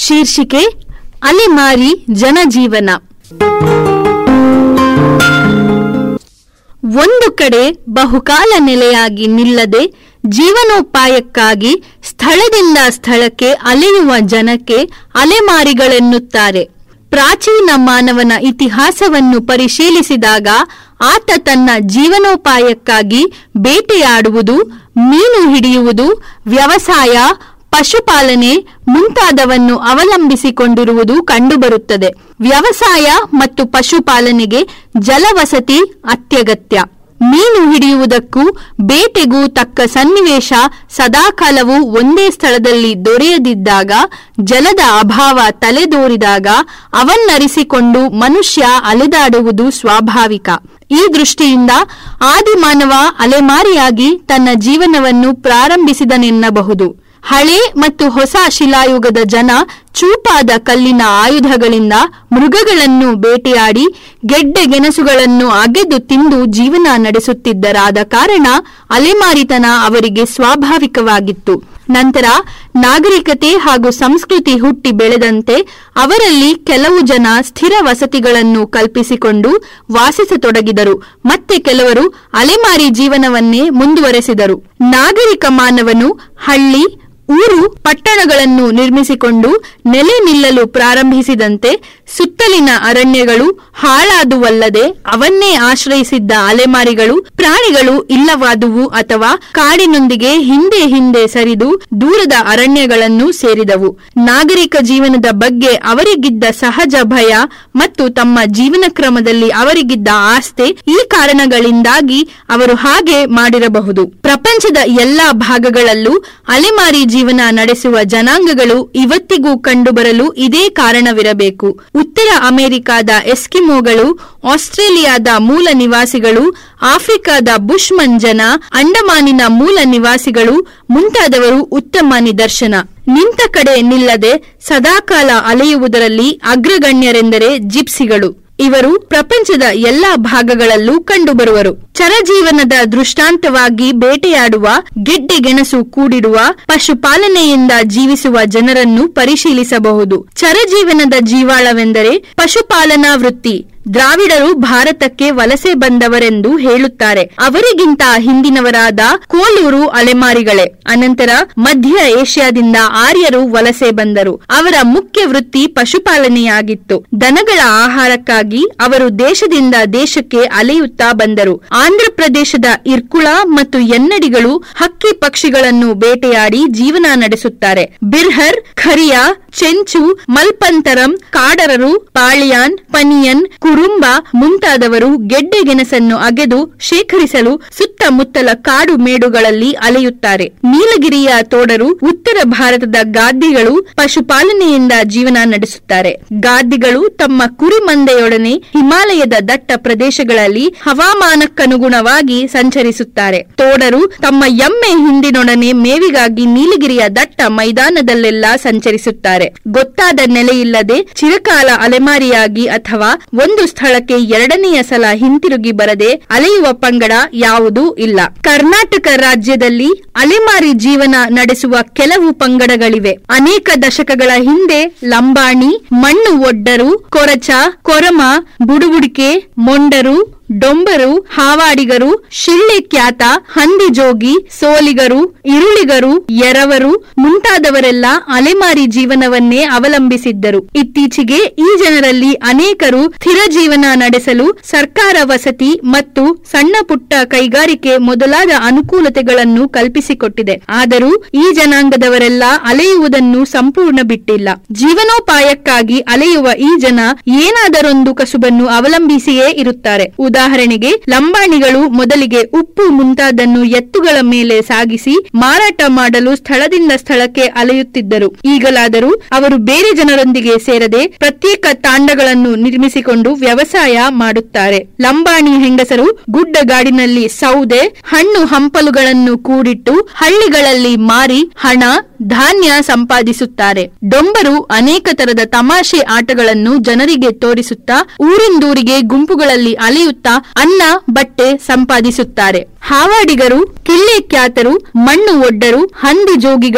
ಶೀರ್ಷಿಕೆ ಅಲೆಮಾರಿ ಜನಜೀವನ ಒಂದು ಕಡೆ ಬಹುಕಾಲ ನೆಲೆಯಾಗಿ ನಿಲ್ಲದೆ ಜೀವನೋಪಾಯಕ್ಕಾಗಿ ಸ್ಥಳದಿಂದ ಸ್ಥಳಕ್ಕೆ ಅಲೆಯುವ ಜನಕ್ಕೆ ಅಲೆಮಾರಿಗಳೆನ್ನುತ್ತಾರೆ ಪ್ರಾಚೀನ ಮಾನವನ ಇತಿಹಾಸವನ್ನು ಪರಿಶೀಲಿಸಿದಾಗ ಆತ ತನ್ನ ಜೀವನೋಪಾಯಕ್ಕಾಗಿ ಬೇಟೆಯಾಡುವುದು ಮೀನು ಹಿಡಿಯುವುದು ವ್ಯವಸಾಯ ಪಶುಪಾಲನೆ ಮುಂತಾದವನ್ನು ಅವಲಂಬಿಸಿಕೊಂಡಿರುವುದು ಕಂಡುಬರುತ್ತದೆ ವ್ಯವಸಾಯ ಮತ್ತು ಪಶುಪಾಲನೆಗೆ ಜಲವಸತಿ ಅತ್ಯಗತ್ಯ ಮೀನು ಹಿಡಿಯುವುದಕ್ಕೂ ಬೇಟೆಗೂ ತಕ್ಕ ಸನ್ನಿವೇಶ ಸದಾಕಾಲವೂ ಒಂದೇ ಸ್ಥಳದಲ್ಲಿ ದೊರೆಯದಿದ್ದಾಗ ಜಲದ ಅಭಾವ ತಲೆದೋರಿದಾಗ ಅವನ್ನರಿಸಿಕೊಂಡು ಮನುಷ್ಯ ಅಲೆದಾಡುವುದು ಸ್ವಾಭಾವಿಕ ಈ ದೃಷ್ಟಿಯಿಂದ ಆದಿಮಾನವ ಅಲೆಮಾರಿಯಾಗಿ ತನ್ನ ಜೀವನವನ್ನು ಪ್ರಾರಂಭಿಸಿದನೆನ್ನಬಹುದು ಹಳೆ ಮತ್ತು ಹೊಸ ಶಿಲಾಯುಗದ ಜನ ಚೂಪಾದ ಕಲ್ಲಿನ ಆಯುಧಗಳಿಂದ ಮೃಗಗಳನ್ನು ಬೇಟೆಯಾಡಿ ಗೆಡ್ಡೆ ಗೆಣಸುಗಳನ್ನು ಅಗೆದು ತಿಂದು ಜೀವನ ನಡೆಸುತ್ತಿದ್ದರಾದ ಕಾರಣ ಅಲೆಮಾರಿತನ ಅವರಿಗೆ ಸ್ವಾಭಾವಿಕವಾಗಿತ್ತು ನಂತರ ನಾಗರಿಕತೆ ಹಾಗೂ ಸಂಸ್ಕೃತಿ ಹುಟ್ಟಿ ಬೆಳೆದಂತೆ ಅವರಲ್ಲಿ ಕೆಲವು ಜನ ಸ್ಥಿರ ವಸತಿಗಳನ್ನು ಕಲ್ಪಿಸಿಕೊಂಡು ವಾಸಿಸತೊಡಗಿದರು ಮತ್ತೆ ಕೆಲವರು ಅಲೆಮಾರಿ ಜೀವನವನ್ನೇ ಮುಂದುವರೆಸಿದರು ನಾಗರಿಕ ಮಾನವನು ಹಳ್ಳಿ ಊರು ಪಟ್ಟಣಗಳನ್ನು ನಿರ್ಮಿಸಿಕೊಂಡು ನೆಲೆ ನಿಲ್ಲಲು ಪ್ರಾರಂಭಿಸಿದಂತೆ ಸುತ್ತಲಿನ ಅರಣ್ಯಗಳು ಹಾಳಾದುವಲ್ಲದೆ ಅವನ್ನೇ ಆಶ್ರಯಿಸಿದ್ದ ಅಲೆಮಾರಿಗಳು ಪ್ರಾಣಿಗಳು ಇಲ್ಲವಾದುವು ಅಥವಾ ಕಾಡಿನೊಂದಿಗೆ ಹಿಂದೆ ಹಿಂದೆ ಸರಿದು ದೂರದ ಅರಣ್ಯಗಳನ್ನು ಸೇರಿದವು ನಾಗರಿಕ ಜೀವನದ ಬಗ್ಗೆ ಅವರಿಗಿದ್ದ ಸಹಜ ಭಯ ಮತ್ತು ತಮ್ಮ ಜೀವನ ಕ್ರಮದಲ್ಲಿ ಅವರಿಗಿದ್ದ ಆಸ್ತೆ ಈ ಕಾರಣಗಳಿಂದಾಗಿ ಅವರು ಹಾಗೆ ಮಾಡಿರಬಹುದು ಪ್ರಪಂಚದ ಎಲ್ಲಾ ಭಾಗಗಳಲ್ಲೂ ಅಲೆಮಾರಿ ಜೀವನ ನಡೆಸುವ ಜನಾಂಗಗಳು ಇವತ್ತಿಗೂ ಕಂಡುಬರಲು ಇದೇ ಕಾರಣವಿರಬೇಕು ಉತ್ತರ ಅಮೆರಿಕಾದ ಎಸ್ಕಿಮೋಗಳು ಆಸ್ಟ್ರೇಲಿಯಾದ ಮೂಲ ನಿವಾಸಿಗಳು ಆಫ್ರಿಕಾದ ಬುಷ್ಮನ್ ಜನ ಅಂಡಮಾನಿನ ಮೂಲ ನಿವಾಸಿಗಳು ಮುಂತಾದವರು ಉತ್ತಮ ನಿದರ್ಶನ ನಿಂತ ಕಡೆ ನಿಲ್ಲದೆ ಸದಾಕಾಲ ಅಲೆಯುವುದರಲ್ಲಿ ಅಗ್ರಗಣ್ಯರೆಂದರೆ ಜಿಪ್ಸಿಗಳು ಇವರು ಪ್ರಪಂಚದ ಎಲ್ಲಾ ಭಾಗಗಳಲ್ಲೂ ಕಂಡುಬರುವರು ಚರಜೀವನದ ದೃಷ್ಟಾಂತವಾಗಿ ಬೇಟೆಯಾಡುವ ಗೆಡ್ಡೆ ಗೆಣಸು ಕೂಡಿರುವ ಪಶುಪಾಲನೆಯಿಂದ ಜೀವಿಸುವ ಜನರನ್ನು ಪರಿಶೀಲಿಸಬಹುದು ಚರಜೀವನದ ಜೀವಾಳವೆಂದರೆ ಪಶುಪಾಲನಾ ವೃತ್ತಿ ದ್ರಾವಿಡರು ಭಾರತಕ್ಕೆ ವಲಸೆ ಬಂದವರೆಂದು ಹೇಳುತ್ತಾರೆ ಅವರಿಗಿಂತ ಹಿಂದಿನವರಾದ ಕೋಲೂರು ಅಲೆಮಾರಿಗಳೇ ಅನಂತರ ಮಧ್ಯ ಏಷ್ಯಾದಿಂದ ಆರ್ಯರು ವಲಸೆ ಬಂದರು ಅವರ ಮುಖ್ಯ ವೃತ್ತಿ ಪಶುಪಾಲನೆಯಾಗಿತ್ತು ದನಗಳ ಆಹಾರಕ್ಕಾಗಿ ಅವರು ದೇಶದಿಂದ ದೇಶಕ್ಕೆ ಅಲೆಯುತ್ತಾ ಬಂದರು ಆಂಧ್ರಪ್ರದೇಶದ ಇರ್ಕುಳ ಮತ್ತು ಎನ್ನಡಿಗಳು ಹಕ್ಕಿ ಪಕ್ಷಿಗಳನ್ನು ಬೇಟೆಯಾಡಿ ಜೀವನ ನಡೆಸುತ್ತಾರೆ ಬಿರ್ಹರ್ ಖರಿಯಾ ಚೆಂಚು ಮಲ್ಪಂತರಂ ಕಾಡರರು ಪಾಳಿಯಾನ್ ಪನಿಯನ್ ಕುರುಂಬ ಮುಂತಾದವರು ಗೆಡ್ಡೆ ಗೆಣಸನ್ನು ಅಗೆದು ಶೇಖರಿಸಲು ಸುತ್ತಮುತ್ತಲ ಕಾಡು ಮೇಡುಗಳಲ್ಲಿ ಅಲೆಯುತ್ತಾರೆ ನೀಲಗಿರಿಯ ತೋಡರು ಉತ್ತರ ಭಾರತದ ಗಾದ್ದಿಗಳು ಪಶುಪಾಲನೆಯಿಂದ ಜೀವನ ನಡೆಸುತ್ತಾರೆ ಗಾದ್ದಿಗಳು ತಮ್ಮ ಕುರಿಮಂದೆಯೊಡನೆ ಹಿಮಾಲಯದ ದಟ್ಟ ಪ್ರದೇಶಗಳಲ್ಲಿ ಹವಾಮಾನಕ್ಕನುಗುಣವಾಗಿ ಸಂಚರಿಸುತ್ತಾರೆ ತೋಡರು ತಮ್ಮ ಎಮ್ಮೆ ಹಿಂದಿನೊಡನೆ ಮೇವಿಗಾಗಿ ನೀಲಗಿರಿಯ ದಟ್ಟ ಮೈದಾನದಲ್ಲೆಲ್ಲ ಸಂಚರಿಸುತ್ತಾರೆ ಗೊತ್ತಾದ ನೆಲೆಯಿಲ್ಲದೆ ಚಿರಕಾಲ ಅಲೆಮಾರಿಯಾಗಿ ಅಥವಾ ಒಂದು ಸ್ಥಳಕ್ಕೆ ಎರಡನೆಯ ಸಲ ಹಿಂತಿರುಗಿ ಬರದೆ ಅಲೆಯುವ ಪಂಗಡ ಯಾವುದೂ ಇಲ್ಲ ಕರ್ನಾಟಕ ರಾಜ್ಯದಲ್ಲಿ ಅಲೆಮಾರಿ ಜೀವನ ನಡೆಸುವ ಕೆಲವು ಪಂಗಡಗಳಿವೆ ಅನೇಕ ದಶಕಗಳ ಹಿಂದೆ ಲಂಬಾಣಿ ಮಣ್ಣು ಒಡ್ಡರು ಕೊರಚ ಕೊರಮ ಬುಡುಬುಡಿಕೆ ಮೊಂಡರು ಡೊಂಬರು ಹಾವಾಡಿಗರು ಶಿಳ್ಳೆ ಖ್ಯಾತ ಹಂದಿಜೋಗಿ ಸೋಲಿಗರು ಇರುಳಿಗರು ಎರವರು ಮುಂತಾದವರೆಲ್ಲ ಅಲೆಮಾರಿ ಜೀವನವನ್ನೇ ಅವಲಂಬಿಸಿದ್ದರು ಇತ್ತೀಚೆಗೆ ಈ ಜನರಲ್ಲಿ ಅನೇಕರು ಸ್ಥಿರ ಜೀವನ ನಡೆಸಲು ಸರ್ಕಾರ ವಸತಿ ಮತ್ತು ಸಣ್ಣ ಪುಟ್ಟ ಕೈಗಾರಿಕೆ ಮೊದಲಾದ ಅನುಕೂಲತೆಗಳನ್ನು ಕಲ್ಪಿಸಿಕೊಟ್ಟಿದೆ ಆದರೂ ಈ ಜನಾಂಗದವರೆಲ್ಲ ಅಲೆಯುವುದನ್ನು ಸಂಪೂರ್ಣ ಬಿಟ್ಟಿಲ್ಲ ಜೀವನೋಪಾಯಕ್ಕಾಗಿ ಅಲೆಯುವ ಈ ಜನ ಏನಾದರೊಂದು ಕಸುಬನ್ನು ಅವಲಂಬಿಸಿಯೇ ಇರುತ್ತಾರೆ ಉದಾಹರಣೆಗೆ ಲಂಬಾಣಿಗಳು ಮೊದಲಿಗೆ ಉಪ್ಪು ಮುಂತಾದನ್ನು ಎತ್ತುಗಳ ಮೇಲೆ ಸಾಗಿಸಿ ಮಾರಾಟ ಮಾಡಲು ಸ್ಥಳದಿಂದ ಸ್ಥಳಕ್ಕೆ ಅಲೆಯುತ್ತಿದ್ದರು ಈಗಲಾದರೂ ಅವರು ಬೇರೆ ಜನರೊಂದಿಗೆ ಸೇರದೆ ಪ್ರತ್ಯೇಕ ತಾಂಡಗಳನ್ನು ನಿರ್ಮಿಸಿಕೊಂಡು ವ್ಯವಸಾಯ ಮಾಡುತ್ತಾರೆ ಲಂಬಾಣಿ ಹೆಂಗಸರು ಗುಡ್ಡಗಾಡಿನಲ್ಲಿ ಸೌದೆ ಹಣ್ಣು ಹಂಪಲುಗಳನ್ನು ಕೂಡಿಟ್ಟು ಹಳ್ಳಿಗಳಲ್ಲಿ ಮಾರಿ ಹಣ ಧಾನ್ಯ ಸಂಪಾದಿಸುತ್ತಾರೆ ಡೊಂಬರು ಅನೇಕ ತರದ ತಮಾಷೆ ಆಟಗಳನ್ನು ಜನರಿಗೆ ತೋರಿಸುತ್ತಾ ಊರಿಂದೂರಿಗೆ ಗುಂಪುಗಳಲ್ಲಿ ಅಲೆಯುತ್ತಾ ಅನ್ನ ಬಟ್ಟೆ ಸಂಪಾದಿಸುತ್ತಾರೆ ಹಾವಾಡಿಗರು ಕಿಲ್ಲೆ ಖ್ಯಾತರು ಮಣ್ಣು ಒಡ್ಡರು ಹಂದಿ ಜೋಗಿಗಳು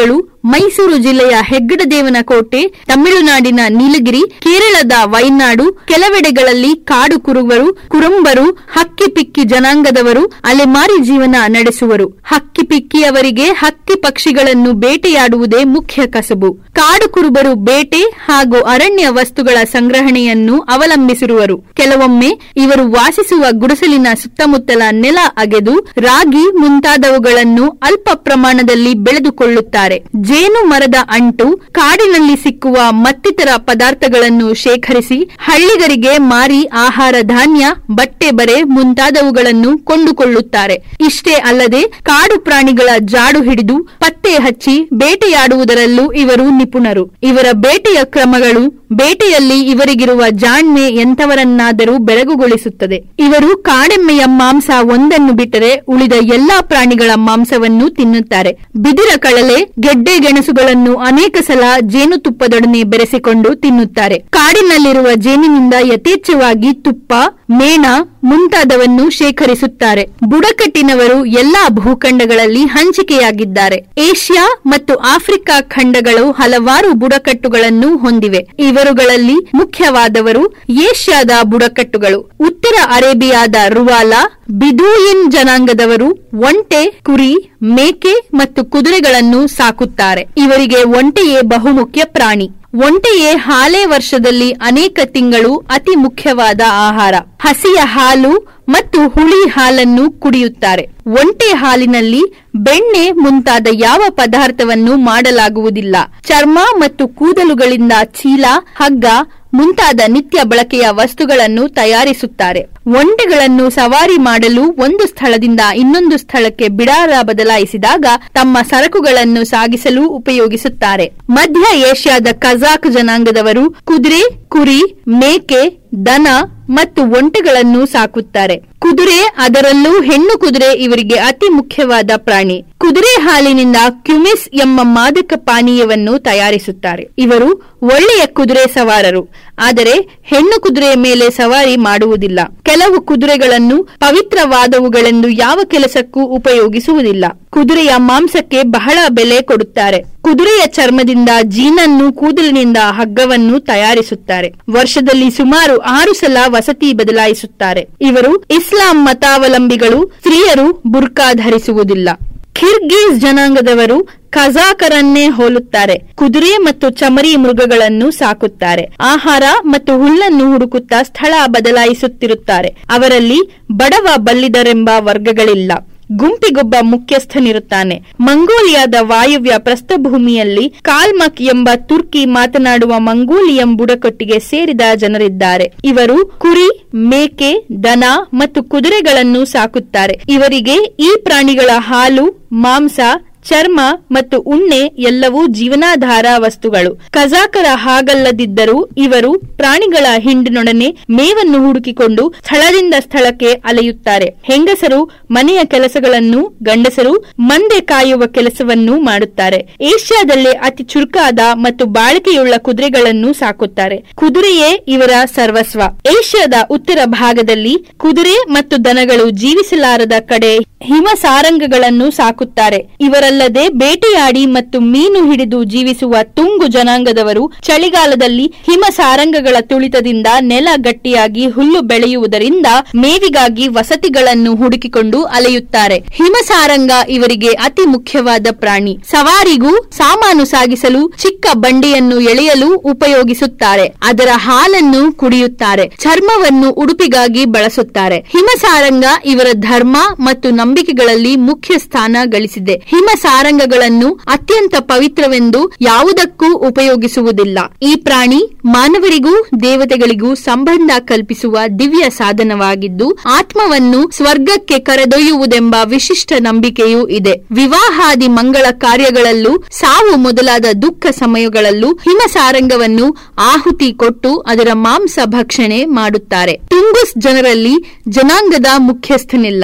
ಮೈಸೂರು ಜಿಲ್ಲೆಯ ಹೆಗ್ಗಡದೇವನ ಕೋಟೆ ತಮಿಳುನಾಡಿನ ನೀಲಗಿರಿ ಕೇರಳದ ವೈನಾಡು ಕೆಲವೆಡೆಗಳಲ್ಲಿ ಕಾಡು ಕುರುಬರು ಕುರುಂಬರು ಹಕ್ಕಿ ಪಿಕ್ಕಿ ಜನಾಂಗದವರು ಅಲೆಮಾರಿ ಜೀವನ ನಡೆಸುವರು ಹಕ್ಕಿ ಪಿಕ್ಕಿಯವರಿಗೆ ಹಕ್ಕಿ ಪಕ್ಷಿಗಳನ್ನು ಬೇಟೆಯಾಡುವುದೇ ಮುಖ್ಯ ಕಸಬು ಕಾಡು ಕುರುಬರು ಬೇಟೆ ಹಾಗೂ ಅರಣ್ಯ ವಸ್ತುಗಳ ಸಂಗ್ರಹಣೆಯನ್ನು ಅವಲಂಬಿಸಿರುವರು ಕೆಲವೊಮ್ಮೆ ಇವರು ವಾಸಿಸುವ ಗುಡಿಸಲಿನ ಸುತ್ತಮುತ್ತಲ ನೆಲ ಅಗೆದು ರಾಗಿ ಮುಂತಾದವುಗಳನ್ನು ಅಲ್ಪ ಪ್ರಮಾಣದಲ್ಲಿ ಬೆಳೆದುಕೊಳ್ಳುತ್ತಾರೆ ಜೇನು ಮರದ ಅಂಟು ಕಾಡಿನಲ್ಲಿ ಸಿಕ್ಕುವ ಮತ್ತಿತರ ಪದಾರ್ಥಗಳನ್ನು ಶೇಖರಿಸಿ ಹಳ್ಳಿಗರಿಗೆ ಮಾರಿ ಆಹಾರ ಧಾನ್ಯ ಬಟ್ಟೆ ಬರೆ ಮುಂತಾದವುಗಳನ್ನು ಕೊಂಡುಕೊಳ್ಳುತ್ತಾರೆ ಇಷ್ಟೇ ಅಲ್ಲದೆ ಕಾಡು ಪ್ರಾಣಿಗಳ ಜಾಡು ಹಿಡಿದು ಪತ್ತೆ ಹಚ್ಚಿ ಬೇಟೆಯಾಡುವುದರಲ್ಲೂ ಇವರು ನಿಪುಣರು ಇವರ ಬೇಟೆಯ ಕ್ರಮಗಳು ಬೇಟೆಯಲ್ಲಿ ಇವರಿಗಿರುವ ಜಾಣ್ಮೆ ಎಂಥವರನ್ನಾದರೂ ಬೆರಗುಗೊಳಿಸುತ್ತದೆ ಇವರು ಕಾಡೆಮ್ಮೆಯ ಮಾಂಸ ಒಂದನ್ನು ಬಿಟ್ಟರೆ ಉಳಿದ ಎಲ್ಲಾ ಪ್ರಾಣಿಗಳ ಮಾಂಸವನ್ನು ತಿನ್ನುತ್ತಾರೆ ಬಿದಿರ ಕಳಲೆ ಗೆಡ್ಡೆ ಗೆಣಸುಗಳನ್ನು ಅನೇಕ ಸಲ ಜೇನುತುಪ್ಪದೊಡನೆ ಬೆರೆಸಿಕೊಂಡು ತಿನ್ನುತ್ತಾರೆ ಕಾಡಿನಲ್ಲಿರುವ ಜೇನಿನಿಂದ ಯಥೇಚ್ಛವಾಗಿ ತುಪ್ಪ ಮೇಣ ಮುಂತಾದವನ್ನು ಶೇಖರಿಸುತ್ತಾರೆ ಬುಡಕಟ್ಟಿನವರು ಎಲ್ಲಾ ಭೂಖಂಡಗಳಲ್ಲಿ ಹಂಚಿಕೆಯಾಗಿದ್ದಾರೆ ಏಷ್ಯಾ ಮತ್ತು ಆಫ್ರಿಕಾ ಖಂಡಗಳು ಹಲವಾರು ಬುಡಕಟ್ಟುಗಳನ್ನು ಹೊಂದಿವೆ ಇವರುಗಳಲ್ಲಿ ಮುಖ್ಯವಾದವರು ಏಷ್ಯಾದ ಬುಡಕಟ್ಟುಗಳು ಉತ್ತರ ಅರೇಬಿಯಾದ ರುವಾಲಾ ಬಿದೂಯಿನ್ ಜನಾಂಗದವರು ಒಂಟೆ ಕುರಿ ಮೇಕೆ ಮತ್ತು ಕುದುರೆಗಳನ್ನು ಸಾಕುತ್ತಾರೆ ಇವರಿಗೆ ಒಂಟೆಯೇ ಬಹುಮುಖ್ಯ ಪ್ರಾಣಿ ಒಂಟೆಯೇ ಹಾಲೆ ವರ್ಷದಲ್ಲಿ ಅನೇಕ ತಿಂಗಳು ಅತಿ ಮುಖ್ಯವಾದ ಆಹಾರ ಹಸಿಯ ಹಾಲು ಮತ್ತು ಹುಳಿ ಹಾಲನ್ನು ಕುಡಿಯುತ್ತಾರೆ ಒಂಟೆ ಹಾಲಿನಲ್ಲಿ ಬೆಣ್ಣೆ ಮುಂತಾದ ಯಾವ ಪದಾರ್ಥವನ್ನು ಮಾಡಲಾಗುವುದಿಲ್ಲ ಚರ್ಮ ಮತ್ತು ಕೂದಲುಗಳಿಂದ ಚೀಲ ಹಗ್ಗ ಮುಂತಾದ ನಿತ್ಯ ಬಳಕೆಯ ವಸ್ತುಗಳನ್ನು ತಯಾರಿಸುತ್ತಾರೆ ಒಂಟೆಗಳನ್ನು ಸವಾರಿ ಮಾಡಲು ಒಂದು ಸ್ಥಳದಿಂದ ಇನ್ನೊಂದು ಸ್ಥಳಕ್ಕೆ ಬಿಡಾರ ಬದಲಾಯಿಸಿದಾಗ ತಮ್ಮ ಸರಕುಗಳನ್ನು ಸಾಗಿಸಲು ಉಪಯೋಗಿಸುತ್ತಾರೆ ಮಧ್ಯ ಏಷ್ಯಾದ ಕಜಾಕ್ ಜನಾಂಗದವರು ಕುದುರೆ ಕುರಿ ಮೇಕೆ ದನ ಮತ್ತು ಒಂಟೆಗಳನ್ನು ಸಾಕುತ್ತಾರೆ ಕುದುರೆ ಅದರಲ್ಲೂ ಹೆಣ್ಣು ಕುದುರೆ ಇವರಿಗೆ ಅತಿ ಮುಖ್ಯವಾದ ಪ್ರಾಣಿ ಕುದುರೆ ಹಾಲಿನಿಂದ ಕ್ಯುಮಿಸ್ ಎಂಬ ಮಾದಕ ಪಾನೀಯವನ್ನು ತಯಾರಿಸುತ್ತಾರೆ ಇವರು ಒಳ್ಳೆಯ ಕುದುರೆ ಸವಾರರು ಆದರೆ ಹೆಣ್ಣು ಕುದುರೆಯ ಮೇಲೆ ಸವಾರಿ ಮಾಡುವುದಿಲ್ಲ ಕೆಲವು ಕುದುರೆಗಳನ್ನು ಪವಿತ್ರವಾದವುಗಳೆಂದು ಯಾವ ಕೆಲಸಕ್ಕೂ ಉಪಯೋಗಿಸುವುದಿಲ್ಲ ಕುದುರೆಯ ಮಾಂಸಕ್ಕೆ ಬಹಳ ಬೆಲೆ ಕೊಡುತ್ತಾರೆ ಕುದುರೆಯ ಚರ್ಮದಿಂದ ಜೀನನ್ನು ಕೂದಲಿನಿಂದ ಹಗ್ಗವನ್ನು ತಯಾರಿಸುತ್ತಾರೆ ವರ್ಷದಲ್ಲಿ ಸುಮಾರು ಆರು ಸಲ ವಸತಿ ಬದಲಾಯಿಸುತ್ತಾರೆ ಇವರು ಇಸ್ಲಾಂ ಮತಾವಲಂಬಿಗಳು ಸ್ತ್ರೀಯರು ಬುರ್ಕಾ ಧರಿಸುವುದಿಲ್ಲ ಕಿರ್ಗಿಸ್ ಜನಾಂಗದವರು ಕಜಾಕರನ್ನೇ ಹೋಲುತ್ತಾರೆ ಕುದುರೆ ಮತ್ತು ಚಮರಿ ಮೃಗಗಳನ್ನು ಸಾಕುತ್ತಾರೆ ಆಹಾರ ಮತ್ತು ಹುಲ್ಲನ್ನು ಹುಡುಕುತ್ತಾ ಸ್ಥಳ ಬದಲಾಯಿಸುತ್ತಿರುತ್ತಾರೆ ಅವರಲ್ಲಿ ಬಡವ ಬಲ್ಲಿದರೆಂಬ ವರ್ಗಗಳಿಲ್ಲ ಗುಂಪಿಗೊಬ್ಬ ಮುಖ್ಯಸ್ಥನಿರುತ್ತಾನೆ ಮಂಗೋಲಿಯಾದ ವಾಯುವ್ಯ ಪ್ರಸ್ಥಭೂಮಿಯಲ್ಲಿ ಕಾಲ್ಮಕ್ ಎಂಬ ತುರ್ಕಿ ಮಾತನಾಡುವ ಮಂಗೋಲಿಯಂ ಬುಡಕಟ್ಟಿಗೆ ಸೇರಿದ ಜನರಿದ್ದಾರೆ ಇವರು ಕುರಿ ಮೇಕೆ ದನ ಮತ್ತು ಕುದುರೆಗಳನ್ನು ಸಾಕುತ್ತಾರೆ ಇವರಿಗೆ ಈ ಪ್ರಾಣಿಗಳ ಹಾಲು ಮಾಂಸ ಚರ್ಮ ಮತ್ತು ಉಣ್ಣೆ ಎಲ್ಲವೂ ಜೀವನಾಧಾರ ವಸ್ತುಗಳು ಕಜಾಕರ ಹಾಗಲ್ಲದಿದ್ದರೂ ಇವರು ಪ್ರಾಣಿಗಳ ಹಿಂಡಿನೊಡನೆ ಮೇವನ್ನು ಹುಡುಕಿಕೊಂಡು ಸ್ಥಳದಿಂದ ಸ್ಥಳಕ್ಕೆ ಅಲೆಯುತ್ತಾರೆ ಹೆಂಗಸರು ಮನೆಯ ಕೆಲಸಗಳನ್ನು ಗಂಡಸರು ಮಂದೆ ಕಾಯುವ ಕೆಲಸವನ್ನು ಮಾಡುತ್ತಾರೆ ಏಷ್ಯಾದಲ್ಲೇ ಅತಿ ಚುರುಕಾದ ಮತ್ತು ಬಾಳಿಕೆಯುಳ್ಳ ಕುದುರೆಗಳನ್ನು ಸಾಕುತ್ತಾರೆ ಕುದುರೆಯೇ ಇವರ ಸರ್ವಸ್ವ ಏಷ್ಯಾದ ಉತ್ತರ ಭಾಗದಲ್ಲಿ ಕುದುರೆ ಮತ್ತು ದನಗಳು ಜೀವಿಸಲಾರದ ಕಡೆ ಹಿಮ ಸಾರಂಗಗಳನ್ನು ಸಾಕುತ್ತಾರೆ ಇವರಲ್ಲದೆ ಬೇಟೆಯಾಡಿ ಮತ್ತು ಮೀನು ಹಿಡಿದು ಜೀವಿಸುವ ತುಂಗು ಜನಾಂಗದವರು ಚಳಿಗಾಲದಲ್ಲಿ ಹಿಮ ಸಾರಂಗಗಳ ತುಳಿತದಿಂದ ನೆಲ ಗಟ್ಟಿಯಾಗಿ ಹುಲ್ಲು ಬೆಳೆಯುವುದರಿಂದ ಮೇವಿಗಾಗಿ ವಸತಿಗಳನ್ನು ಹುಡುಕಿಕೊಂಡು ಅಲೆಯುತ್ತಾರೆ ಹಿಮಸಾರಂಗ ಇವರಿಗೆ ಅತಿ ಮುಖ್ಯವಾದ ಪ್ರಾಣಿ ಸವಾರಿಗೂ ಸಾಮಾನು ಸಾಗಿಸಲು ಚಿಕ್ಕ ಬಂಡೆಯನ್ನು ಎಳೆಯಲು ಉಪಯೋಗಿಸುತ್ತಾರೆ ಅದರ ಹಾಲನ್ನು ಕುಡಿಯುತ್ತಾರೆ ಚರ್ಮವನ್ನು ಉಡುಪಿಗಾಗಿ ಬಳಸುತ್ತಾರೆ ಹಿಮಸಾರಂಗ ಇವರ ಧರ್ಮ ಮತ್ತು ನಂಬಿಕೆಗಳಲ್ಲಿ ಮುಖ್ಯ ಸ್ಥಾನ ಗಳಿಸಿದೆ ಹಿಮಸಾರಂಗಗಳನ್ನು ಅತ್ಯಂತ ಪವಿತ್ರವೆಂದು ಯಾವುದಕ್ಕೂ ಉಪಯೋಗಿಸುವುದಿಲ್ಲ ಈ ಪ್ರಾಣಿ ಮಾನವರಿಗೂ ದೇವತೆಗಳಿಗೂ ಸಂಬಂಧ ಕಲ್ಪಿಸುವ ದಿವ್ಯ ಸಾಧನವಾಗಿದ್ದು ಆತ್ಮವನ್ನು ಸ್ವರ್ಗಕ್ಕೆ ಕರೆದೊಯ್ಯುವುದೆಂಬ ವಿಶಿಷ್ಟ ನಂಬಿಕೆಯೂ ಇದೆ ವಿವಾಹಾದಿ ಮಂಗಳ ಕಾರ್ಯಗಳಲ್ಲೂ ಸಾವು ಮೊದಲಾದ ದುಃಖ ಸಮಯಗಳಲ್ಲೂ ಹಿಮಸಾರಂಗವನ್ನು ಆಹುತಿ ಕೊಟ್ಟು ಅದರ ಮಾಂಸ ಭಕ್ಷಣೆ ಮಾಡುತ್ತಾರೆ ತುಂಗುಸ್ ಜನರಲ್ಲಿ ಜನಾಂಗದ ಮುಖ್ಯಸ್ಥನಿಲ್ಲ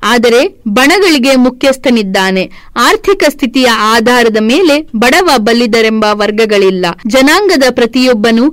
ಆದರೆ ಬಣಗಳಿಗೆ ಮುಖ್ಯಸ್ಥನಿದ್ದಾನೆ ಆರ್ಥಿಕ ಸ್ಥಿತಿಯ ಆಧಾರದ ಮೇಲೆ ಬಡವ ಬಲ್ಲಿದರೆಂಬ ವರ್ಗಗಳಿಲ್ಲ ಜನಾಂಗದ ಪ್ರತಿಯೊಬ್ಬನು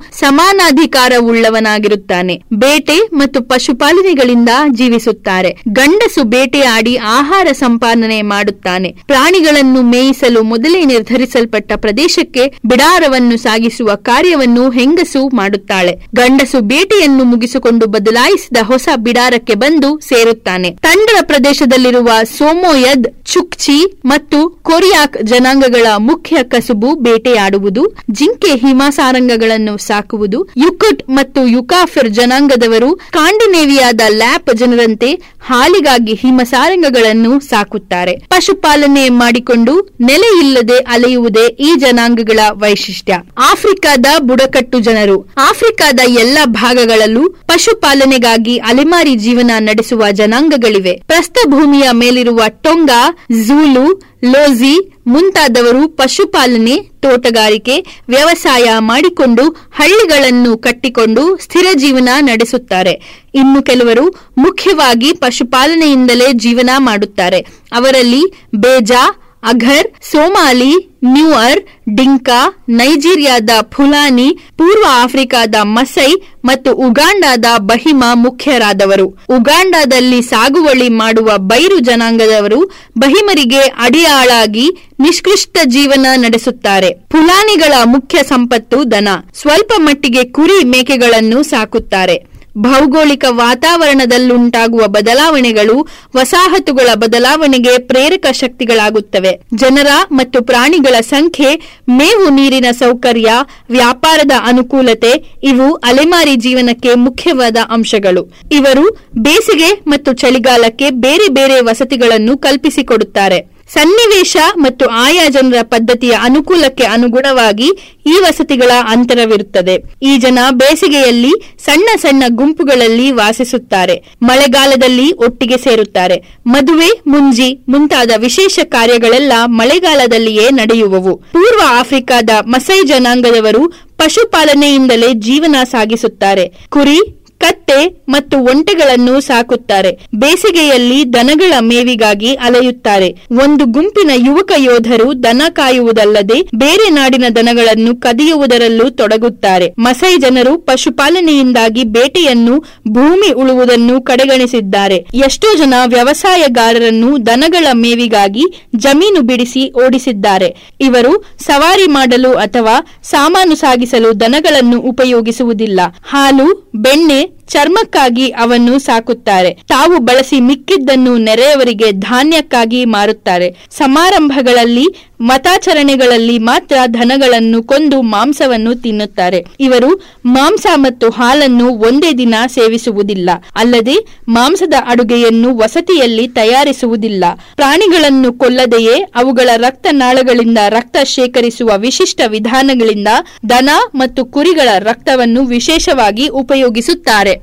ಸಮಾನಾಧಿಕಾರವುಳ್ಳವನಾಗಿರುತ್ತಾನೆ ಬೇಟೆ ಮತ್ತು ಪಶುಪಾಲನೆಗಳಿಂದ ಜೀವಿಸುತ್ತಾರೆ ಗಂಡಸು ಬೇಟೆಯಾಡಿ ಆಹಾರ ಸಂಪಾದನೆ ಮಾಡುತ್ತಾನೆ ಪ್ರಾಣಿಗಳನ್ನು ಮೇಯಿಸಲು ಮೊದಲೇ ನಿರ್ಧರಿಸಲ್ಪಟ್ಟ ಪ್ರದೇಶಕ್ಕೆ ಬಿಡಾರವನ್ನು ಸಾಗಿಸುವ ಕಾರ್ಯವನ್ನು ಹೆಂಗಸು ಮಾಡುತ್ತಾಳೆ ಗಂಡಸು ಬೇಟೆಯನ್ನು ಮುಗಿಸಿಕೊಂಡು ಬದಲಾಯಿಸಿದ ಹೊಸ ಬಿಡಾರಕ್ಕೆ ಬಂದು ಸೇರುತ್ತಾನೆ ತಂಡದ ಪ್ರದೇಶದಲ್ಲಿರುವ ಸೋಮೋಯದ್ ಚುಕ್ಚಿ ಮತ್ತು ಕೊರಿಯಾಕ್ ಜನಾಂಗಗಳ ಮುಖ್ಯ ಕಸುಬು ಬೇಟೆಯಾಡುವುದು ಜಿಂಕೆ ಹಿಮಸಾರಂಗಗಳನ್ನು ಸಾಕುವುದು ಯುಕುಟ್ ಮತ್ತು ಯುಕಾಫಿರ್ ಜನಾಂಗದವರು ಸ್ಕಾಂಡಿನೇವಿಯಾದ ಲ್ಯಾಪ್ ಜನರಂತೆ ಹಾಲಿಗಾಗಿ ಹಿಮಸಾರಂಗಗಳನ್ನು ಸಾಕುತ್ತಾರೆ ಪಶುಪಾಲನೆ ಮಾಡಿಕೊಂಡು ನೆಲೆಯಿಲ್ಲದೆ ಅಲೆಯುವುದೇ ಈ ಜನಾಂಗಗಳ ವೈಶಿಷ್ಟ್ಯ ಆಫ್ರಿಕಾದ ಬುಡಕಟ್ಟು ಜನರು ಆಫ್ರಿಕಾದ ಎಲ್ಲ ಭಾಗಗಳಲ್ಲೂ ಪಶುಪಾಲನೆಗಾಗಿ ಅಲೆಮಾರಿ ಜೀವನ ನಡೆಸುವ ಜನಾಂಗಗಳಿವೆ ಪ್ರಸ್ಥಭೂಮಿಯ ಮೇಲಿರುವ ಟೊಂಗಾ ಝೂಲು ಲೋಜಿ ಮುಂತಾದವರು ಪಶುಪಾಲನೆ ತೋಟಗಾರಿಕೆ ವ್ಯವಸಾಯ ಮಾಡಿಕೊಂಡು ಹಳ್ಳಿಗಳನ್ನು ಕಟ್ಟಿಕೊಂಡು ಸ್ಥಿರ ಜೀವನ ನಡೆಸುತ್ತಾರೆ ಇನ್ನು ಕೆಲವರು ಮುಖ್ಯವಾಗಿ ಪಶುಪಾಲನೆಯಿಂದಲೇ ಜೀವನ ಮಾಡುತ್ತಾರೆ ಅವರಲ್ಲಿ ಬೇಜಾ ಅಘರ್ ಸೋಮಾಲಿ ನ್ಯೂಅರ್ ಡಿಂಕಾ ನೈಜೀರಿಯಾದ ಫುಲಾನಿ ಪೂರ್ವ ಆಫ್ರಿಕಾದ ಮಸೈ ಮತ್ತು ಉಗಾಂಡಾದ ಬಹಿಮಾ ಮುಖ್ಯರಾದವರು ಉಗಾಂಡಾದಲ್ಲಿ ಸಾಗುವಳಿ ಮಾಡುವ ಬೈರು ಜನಾಂಗದವರು ಬಹಿಮರಿಗೆ ಅಡಿಯಾಳಾಗಿ ನಿಷ್ಕೃಷ್ಟ ಜೀವನ ನಡೆಸುತ್ತಾರೆ ಫುಲಾನಿಗಳ ಮುಖ್ಯ ಸಂಪತ್ತು ದನ ಸ್ವಲ್ಪ ಮಟ್ಟಿಗೆ ಕುರಿ ಮೇಕೆಗಳನ್ನು ಸಾಕುತ್ತಾರೆ ಭೌಗೋಳಿಕ ವಾತಾವರಣದಲ್ಲುಂಟಾಗುವ ಬದಲಾವಣೆಗಳು ವಸಾಹತುಗಳ ಬದಲಾವಣೆಗೆ ಪ್ರೇರಕ ಶಕ್ತಿಗಳಾಗುತ್ತವೆ ಜನರ ಮತ್ತು ಪ್ರಾಣಿಗಳ ಸಂಖ್ಯೆ ಮೇವು ನೀರಿನ ಸೌಕರ್ಯ ವ್ಯಾಪಾರದ ಅನುಕೂಲತೆ ಇವು ಅಲೆಮಾರಿ ಜೀವನಕ್ಕೆ ಮುಖ್ಯವಾದ ಅಂಶಗಳು ಇವರು ಬೇಸಿಗೆ ಮತ್ತು ಚಳಿಗಾಲಕ್ಕೆ ಬೇರೆ ಬೇರೆ ವಸತಿಗಳನ್ನು ಕಲ್ಪಿಸಿಕೊಡುತ್ತಾರೆ ಸನ್ನಿವೇಶ ಮತ್ತು ಆಯಾ ಜನರ ಪದ್ಧತಿಯ ಅನುಕೂಲಕ್ಕೆ ಅನುಗುಣವಾಗಿ ಈ ವಸತಿಗಳ ಅಂತರವಿರುತ್ತದೆ ಈ ಜನ ಬೇಸಿಗೆಯಲ್ಲಿ ಸಣ್ಣ ಸಣ್ಣ ಗುಂಪುಗಳಲ್ಲಿ ವಾಸಿಸುತ್ತಾರೆ ಮಳೆಗಾಲದಲ್ಲಿ ಒಟ್ಟಿಗೆ ಸೇರುತ್ತಾರೆ ಮದುವೆ ಮುಂಜಿ ಮುಂತಾದ ವಿಶೇಷ ಕಾರ್ಯಗಳೆಲ್ಲ ಮಳೆಗಾಲದಲ್ಲಿಯೇ ನಡೆಯುವವು ಪೂರ್ವ ಆಫ್ರಿಕಾದ ಮಸೈ ಜನಾಂಗದವರು ಪಶುಪಾಲನೆಯಿಂದಲೇ ಜೀವನ ಸಾಗಿಸುತ್ತಾರೆ ಕುರಿ ಕತ್ತೆ ಮತ್ತು ಒಂಟೆಗಳನ್ನು ಸಾಕುತ್ತಾರೆ ಬೇಸಿಗೆಯಲ್ಲಿ ದನಗಳ ಮೇವಿಗಾಗಿ ಅಲೆಯುತ್ತಾರೆ ಒಂದು ಗುಂಪಿನ ಯುವಕ ಯೋಧರು ದನ ಕಾಯುವುದಲ್ಲದೆ ಬೇರೆ ನಾಡಿನ ದನಗಳನ್ನು ಕದಿಯುವುದರಲ್ಲೂ ತೊಡಗುತ್ತಾರೆ ಮಸೈ ಜನರು ಪಶುಪಾಲನೆಯಿಂದಾಗಿ ಬೇಟೆಯನ್ನು ಭೂಮಿ ಉಳುವುದನ್ನು ಕಡೆಗಣಿಸಿದ್ದಾರೆ ಎಷ್ಟೋ ಜನ ವ್ಯವಸಾಯಗಾರರನ್ನು ದನಗಳ ಮೇವಿಗಾಗಿ ಜಮೀನು ಬಿಡಿಸಿ ಓಡಿಸಿದ್ದಾರೆ ಇವರು ಸವಾರಿ ಮಾಡಲು ಅಥವಾ ಸಾಮಾನು ಸಾಗಿಸಲು ದನಗಳನ್ನು ಉಪಯೋಗಿಸುವುದಿಲ್ಲ ಹಾಲು ಬೆಣ್ಣೆ ಚರ್ಮಕ್ಕಾಗಿ ಅವನ್ನು ಸಾಕುತ್ತಾರೆ ತಾವು ಬಳಸಿ ಮಿಕ್ಕಿದ್ದನ್ನು ನೆರೆಯವರಿಗೆ ಧಾನ್ಯಕ್ಕಾಗಿ ಮಾರುತ್ತಾರೆ ಸಮಾರಂಭಗಳಲ್ಲಿ ಮತಾಚರಣೆಗಳಲ್ಲಿ ಮಾತ್ರ ಧನಗಳನ್ನು ಕೊಂದು ಮಾಂಸವನ್ನು ತಿನ್ನುತ್ತಾರೆ ಇವರು ಮಾಂಸ ಮತ್ತು ಹಾಲನ್ನು ಒಂದೇ ದಿನ ಸೇವಿಸುವುದಿಲ್ಲ ಅಲ್ಲದೆ ಮಾಂಸದ ಅಡುಗೆಯನ್ನು ವಸತಿಯಲ್ಲಿ ತಯಾರಿಸುವುದಿಲ್ಲ ಪ್ರಾಣಿಗಳನ್ನು ಕೊಲ್ಲದೆಯೇ ಅವುಗಳ ರಕ್ತನಾಳಗಳಿಂದ ರಕ್ತ ಶೇಖರಿಸುವ ವಿಶಿಷ್ಟ ವಿಧಾನಗಳಿಂದ ದನ ಮತ್ತು ಕುರಿಗಳ ರಕ್ತವನ್ನು ವಿಶೇಷವಾಗಿ ಉಪಯೋಗಿಸುತ್ತಾರೆ